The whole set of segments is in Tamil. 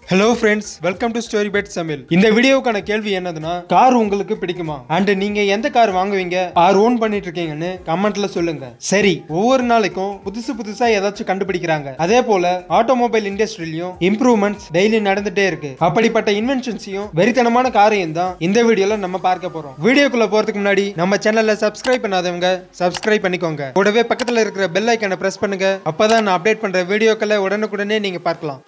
hello friends welcome to story bet சமையல் இந்த வீடியோவுக்கான கேள்வி என்னதுன்னா கார் உங்களுக்கு பிடிக்குமா அண்ட் நீங்க எந்த கார் வாங்குவீங்க ஆர் ஓன் பண்ணிட்டு இருக்கீங்கன்னு கமெண்ட்ல சொல்லுங்க சரி ஒவ்வொரு நாளைக்கும் புதுசு புதுசா ஏதாச்சும் கண்டுபிடிக்கிறாங்க அதே போல ஆட்டோமொபைல் இண்டஸ்ட்ரியிலையும் இம்ப்ரூவ்மெண்ட்ஸ் டெய்லி நடந்துட்டே இருக்கு அப்படிப்பட்ட இன்வென்ஷன்ஸையும் வெறித்தனமான காரையும் தான் இந்த வீடியோல நம்ம பார்க்க போறோம் வீடியோக்குள்ள போறதுக்கு முன்னாடி நம்ம சேனல்ல சப்ஸ்கிரைப் பண்ணாதவங்க சப்ஸ்கிரைப் பண்ணிக்கோங்க கூடவே பக்கத்துல இருக்கிற பெல் ஐக்கனை பிரஸ் பண்ணுங்க அப்பதான் நான் அப்டேட் பண்ற வீடியோக்களை உடனுக்குடனே நீங்க பார்க்கலாம்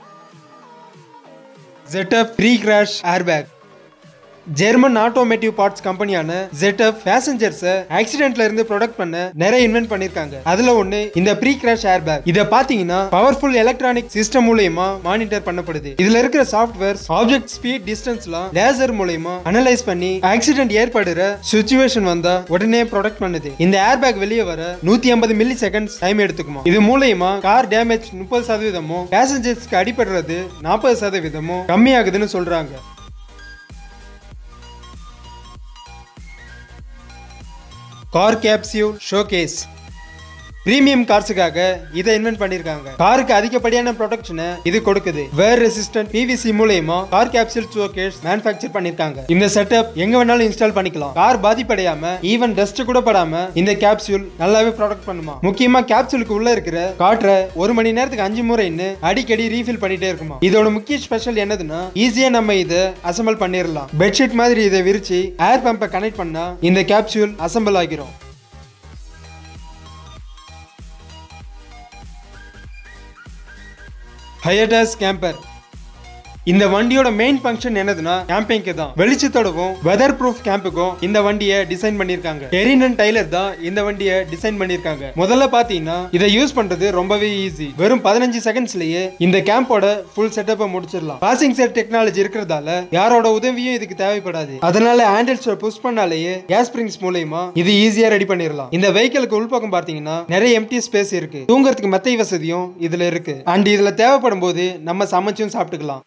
ZF pre crash airbag German automotive parts கம்பெனியான ZF பேசஞ்சர்ஸை ஆக்சிடென்ட்ல இருந்து ப்ரொடக்ட் பண்ண நிறைய இன்வென்ட் பண்ணிருக்காங்க அதுல ஒண்ணு இந்த ப்ரீ கிராஷ் ஏர்பேக் இத பாத்தீங்கன்னா பவர்ஃபுல் எலக்ட்ரானிக் சிஸ்டம் மூலயமா மானிட்டர் பண்ணப்படுது இதுல இருக்கிற சாஃப்ட்வேர்ஸ் ஆப்ஜெக்ட் ஸ்பீட் டிஸ்டன்ஸ்லாம் லேசர் மூலயமா அனலைஸ் பண்ணி ஆக்சிடென்ட் ஏற்படுற சுச்சுவேஷன் வந்தா உடனே ப்ரொடக்ட் பண்ணுது இந்த ஏர்பேக் வெளியே வர நூத்தி ஐம்பது மில்லி செகண்ட்ஸ் டைம் எடுத்துக்குமா இது மூலயமா கார் டேமேஜ் முப்பது சதவீதமும் பேசஞ்சர்ஸ்க்கு அடிபடுறது நாற்பது சதவீதமும் கம்மியாகுதுன்னு சொல்றாங்க கார் கேப்சியூல் ஷோகேஸ் பிரீமியம் கார்ஸுக்காக இதை இன்வென்ட் பண்ணிருக்காங்க காருக்கு அதிகப்படியான ப்ரொடக்ஷனை இது கொடுக்குது வேர் ரெசிஸ்டன்ட் பிவிசி மூலயமா கார் கேப்சூல் ஷோகேஸ் மேனுஃபேக்சர் பண்ணிருக்காங்க இந்த செட்டப் எங்க வேணாலும் இன்ஸ்டால் பண்ணிக்கலாம் கார் பாதிப்படையாம ஈவன் டஸ்ட் கூட படாம இந்த கேப்சூல் நல்லாவே ப்ரொடக்ட் பண்ணுமா முக்கியமா கேப்சூலுக்கு உள்ள இருக்கிற காற்றை ஒரு மணி நேரத்துக்கு அஞ்சு முறைன்னு அடிக்கடி ரீஃபில் பண்ணிட்டே இருக்குமா இதோட முக்கிய ஸ்பெஷல் என்னதுன்னா ஈஸியா நம்ம இதை அசம்பிள் பண்ணிடலாம் பெட்ஷீட் மாதிரி இதை விரிச்சு ஏர் பம்பை கனெக்ட் பண்ணா இந்த கேப்சூல் அசம்பிள் ஆகிரும் ஹயட்டஸ் கேம்பர் இந்த வண்டியோட மெயின் ஃபங்க்ஷன் என்னதுன்னா கேம்பிங்க்கு தான் வெளிச்சத்தோடவும் வெதர் ப்ரூஃப் கேம்புக்கும் இந்த வண்டியை டிசைன் பண்ணிருக்காங்க எரினன் டைலர் தான் இந்த வண்டியை டிசைன் பண்ணிருக்காங்க முதல்ல பாத்தீங்கன்னா இதை யூஸ் பண்றது ரொம்பவே ஈஸி வெறும் பதினஞ்சு செகண்ட்ஸ்லயே இந்த கேம்போட ஃபுல் செட்டப்பை முடிச்சிடலாம் பாசிங் செட் டெக்னாலஜி இருக்கிறதால யாரோட உதவியும் இதுக்கு தேவைப்படாது அதனால ஹேண்டில்ஸ் புஷ் பண்ணாலேயே கேஸ் ஸ்ப்ரிங்ஸ் மூலயமா இது ஈஸியா ரெடி பண்ணிடலாம் இந்த வெஹிக்கிளுக்கு உள்பக்கம் பார்த்தீங்கன்னா நிறைய எம்டி ஸ்பேஸ் இருக்கு தூங்குறதுக்கு மெத்தை வசதியும் இதுல இருக்கு அண்ட் இதுல தேவைப்படும் போது நம்ம சமைச்சும் சாப்பிட்டுக்கலாம்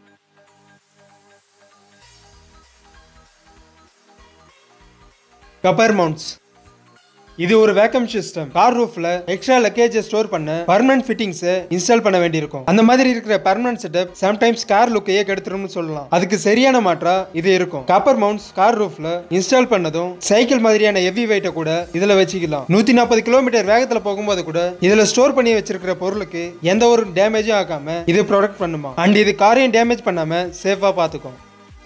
கப்பர் மவுண்ட்ஸ் இது ஒரு வேக்கம் சிஸ்டம் கார் ரூஃப்ல எக்ஸ்ட்ரா லக்கேஜ் ஸ்டோர் பண்ண பர்மனன்ட் ஃபிட்டிங்ஸ் இன்ஸ்டால் பண்ண வேண்டியிருக்கும் அந்த மாதிரி இருக்கிற பர்மனன்ட் செட்டப் சம்டைம்ஸ் கார் லுக்கையே கெடுத்துரும்னு சொல்லலாம் அதுக்கு சரியான மாற்றா இது இருக்கும் காப்பர் மவுண்ட்ஸ் கார் ரூஃப்ல இன்ஸ்டால் பண்ணதும் சைக்கிள் மாதிரியான ஹெவி வெயிட்டை கூட இதுல வச்சுக்கலாம் நூத்தி நாற்பது கிலோமீட்டர் வேகத்துல போகும்போது கூட இதுல ஸ்டோர் பண்ணி வச்சிருக்கிற பொருளுக்கு எந்த ஒரு டேமேஜும் ஆகாம இது ப்ரொடக்ட் பண்ணுமா அண்ட் இது காரையும் டேமேஜ் பண்ணாம சேஃபா பாத்துக்கும்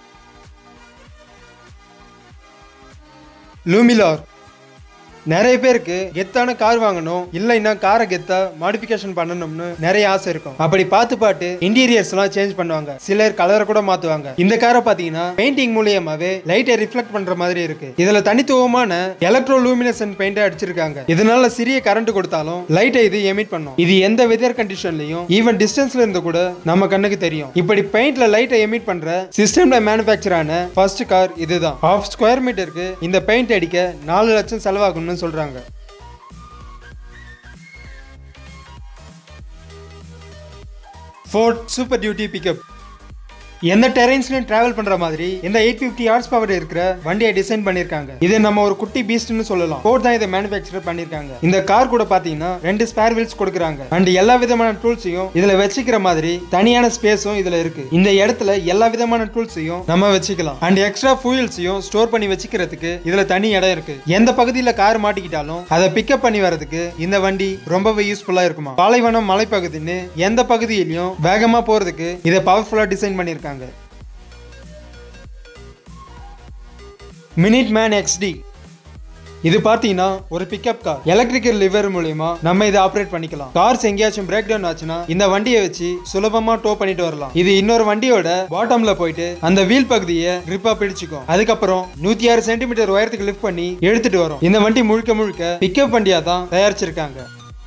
லூமிலார் நிறைய பேருக்கு கெத்தான கார் வாங்கணும் இல்லைன்னா காரை கெத்தா மாடிஃபிகேஷன் பண்ணணும்னு நிறைய ஆசை இருக்கும் அப்படி பார்த்து பாட்டு இன்டீரியர்ஸ் எல்லாம் சேஞ்ச் பண்ணுவாங்க சிலர் கலரை கூட மாத்துவாங்க இந்த காரை பாத்தீங்கன்னா பெயிண்டிங் மூலியமாவே லைட்டை ரிஃப்ளெக்ட் பண்ற மாதிரி இருக்கு இதுல தனித்துவமான எலக்ட்ரோ லூமினசன் பெயிண்ட் அடிச்சிருக்காங்க இதனால சிறிய கரண்ட் கொடுத்தாலும் லைட்டை இது எமிட் பண்ணும் இது எந்த வெதர் கண்டிஷன்லயும் ஈவன் டிஸ்டன்ஸ்ல இருந்து கூட நம்ம கண்ணுக்கு தெரியும் இப்படி பெயிண்ட்ல லைட்டை எமிட் பண்ற சிஸ்டம்ல மேனுஃபேக்சர் ஆன ஃபர்ஸ்ட் கார் இதுதான் ஹாஃப் ஸ்கொயர் மீட்டருக்கு இந்த பெயிண்ட் அடிக்க நாலு லட்சம் செலவாகும்னு சொல்றாங்க ஃபோர்ட் சூப்பர் டியூட்டி பிக்கப் எந்த டெரைன்ஸ்லயும் டிராவல் பண்ற மாதிரி இந்த எயிட் பிப்டி ஹார்ஸ் பவர் இருக்கிற வண்டியை டிசைன் பண்ணிருக்காங்க இது நம்ம ஒரு குட்டி பீஸ்ட்னு சொல்லலாம் ஃபோர்ட் தான் இதை மேனுஃபேக்சர் பண்ணிருக்காங்க இந்த கார் கூட பாத்தீங்கன்னா ரெண்டு ஸ்பேர் வீல்ஸ் கொடுக்குறாங்க அண்ட் எல்லா விதமான டூல்ஸையும் இதுல வச்சுக்கிற மாதிரி தனியான ஸ்பேஸும் இதுல இருக்கு இந்த இடத்துல எல்லா விதமான டூல்ஸையும் நம்ம வச்சுக்கலாம் அண்ட் எக்ஸ்ட்ரா ஃபியூல்ஸையும் ஸ்டோர் பண்ணி வச்சுக்கிறதுக்கு இதுல தனி இடம் இருக்கு எந்த பகுதியில கார் மாட்டிக்கிட்டாலும் அதை பிக்கப் பண்ணி வரதுக்கு இந்த வண்டி ரொம்பவே யூஸ்ஃபுல்லா இருக்குமா பாலைவனம் மலைப்பகுதின்னு எந்த பகுதியிலையும் வேகமா போறதுக்கு இதை பவர்ஃபுல்லா டிசைன் பண்ணிருக்காங்க மினிட் மேன் எக்ஸ்டி இது பார்த்தீங்கன்னா ஒரு பிக்கப் கார் எலக்ட்ரிக்கல் லிவர் மூலியமா நம்ம இதை ஆப்ரேட் பண்ணிக்கலாம் கார்ஸ் எங்கேயாச்சும் பிரேக் டவுன் ஆச்சுன்னா இந்த வண்டியை வச்சு சுலபமா டோ பண்ணிட்டு வரலாம் இது இன்னொரு வண்டியோட பாட்டம்ல போயிட்டு அந்த வீல் பகுதியை கிரிப்பா பிடிச்சுக்கும் அதுக்கப்புறம் நூத்தி ஆறு சென்டிமீட்டர் உயரத்துக்கு லிஃப்ட் பண்ணி எடுத்துட்டு வரும் இந்த வண்டி முழுக்க முழுக்க பிக்கப் வண்டியா தான் தயாரிச்சிருக்காங்க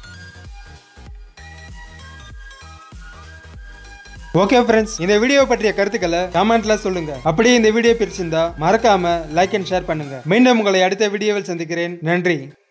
ஓகே ஃப்ரெண்ட்ஸ் இந்த வீடியோ பற்றிய கருத்துக்களை கமெண்ட்ல சொல்லுங்க அப்படியே இந்த வீடியோ பிடிச்சிருந்தா மறக்காம லைக் அண்ட் ஷேர் பண்ணுங்க மீண்டும் உங்களை அடுத்த வீடியோவில் சந்திக்கிறேன் நன்றி